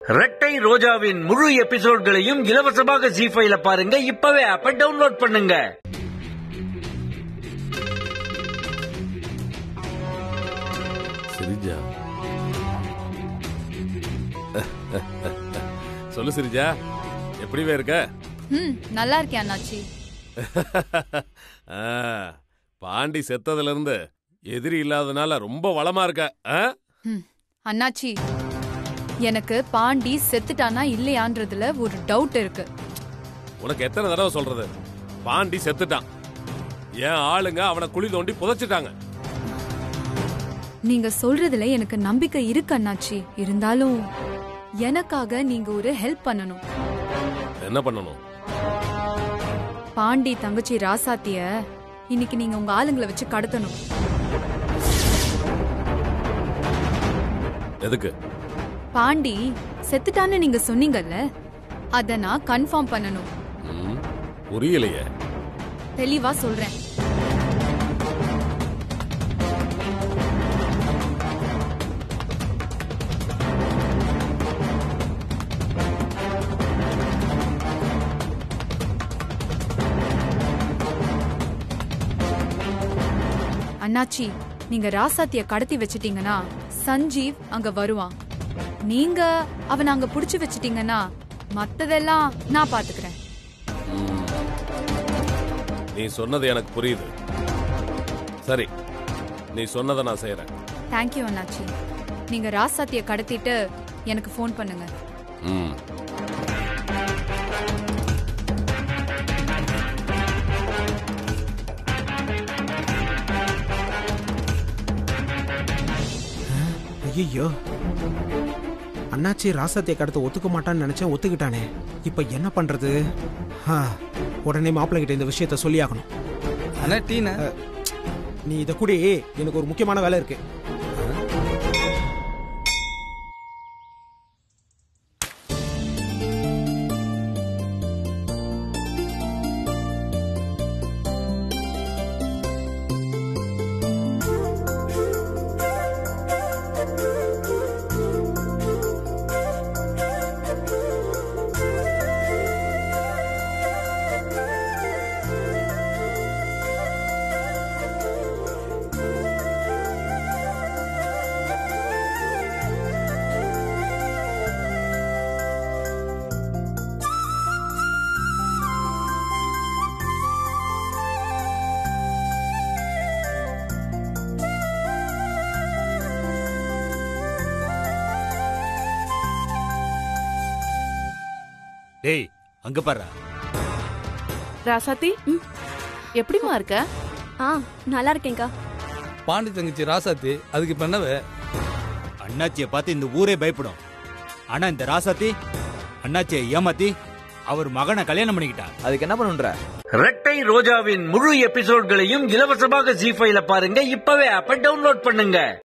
ரெட்டை ரோஜாவின் முழு எபிசோட்களையும் இலவசமாக ஜி ஃபைல பாருங்க இப்பவே ஆப்பை டவுன்லோட் பண்ணுங்க சிரிஜா சொல்லு சிரிஜா எப்படிவே இருக்க ம் நல்லா இருக்கேன் அண்ணாச்சி ஆ, பாண்டி செத்ததுல இருந்து எதிரி இல்லாதனால ரொம்ப வளமா இருக்க ஆ? ம் அண்ணாச்சி எனக்கு பாண்டி செத்துட்டானா இல்லையான்றதுல ஒரு டவுட் இருக்கு உனக்கு எத்தனை தடவை சொல்றது பாண்டி செத்துட்டான் என் ஆளுங்க அவனை குழி தோண்டி புதைச்சிட்டாங்க நீங்க சொல்றதுல எனக்கு நம்பிக்கை இருக்கு அண்ணாச்சி இருந்தாலும் எனக்காக நீங்க ஒரு ஹெல்ப் பண்ணணும் என்ன பண்ணணும் பாண்டி தங்கச்சி ராசாத்திய இன்னைக்கு நீங்க உங்க ஆளுங்களை வச்சு கடத்தணும் எதுக்கு பாண்டி செத்துட்டான்னு நீங்க சொன்னீங்கல்ல அத நான் கன்ஃபார்ம் பண்ணணும் ம், புரியலையே தெளிவா சொல்றேன் அண்ணாச்சி நீங்க ராசாத்திய கடத்தி வச்சிட்டீங்கன்னா சஞ்சீவ் அங்க வருவான் நீங்க அவனை அங்க புடிச்சு வச்சிட்டீங்கன்னா மத்ததெல்லாம் நான் பாத்துக்கிறேன் நீ சொன்னது எனக்கு புரியுது சரி நீ சொன்னதை நான் செய்யறேன் தேங்க்யூ அண்ணாச்சி நீங்க ராசாத்திய கடத்திட்டு எனக்கு ஃபோன் பண்ணுங்க ம் ஐயோ அண்ணாச்சி ராசத்திய கடத்த ஒத்துக்க மாட்டான்னு நினைச்சேன் ஒத்துக்கிட்டானே இப்ப என்ன பண்றது ஆ, உடனே மாப்பிள்ளை கிட்ட இந்த விஷயத்த சொல்லியாகணும் அண்ணா டீனா நீ இத கூடி எனக்கு ஒரு முக்கியமான வேலை இருக்கு டேய் அங்க பாரு ராசாத்தி எப்படிமா இருக்க ஆ நல்லா இருக்கேன்க்கா பாண்டி தங்கச்சி ராசாத்தி அதுக்கு இப்ப என்னவ அண்ணாச்சியை பார்த்து இந்த ஊரே பயப்படும் ஆனா இந்த ராசாத்தி அண்ணாச்சியை ஏமாத்தி அவர் மகனை கல்யாணம் பண்ணிக்கிட்டா அதுக்கு என்ன பண்ணுன்ற ரெட்டை ரோஜாவின் முழு எபிசோட்களையும் இலவசமாக ஜி ஃபைல பாருங்க இப்பவே ஆப்பை டவுன்லோட் பண்ணுங்க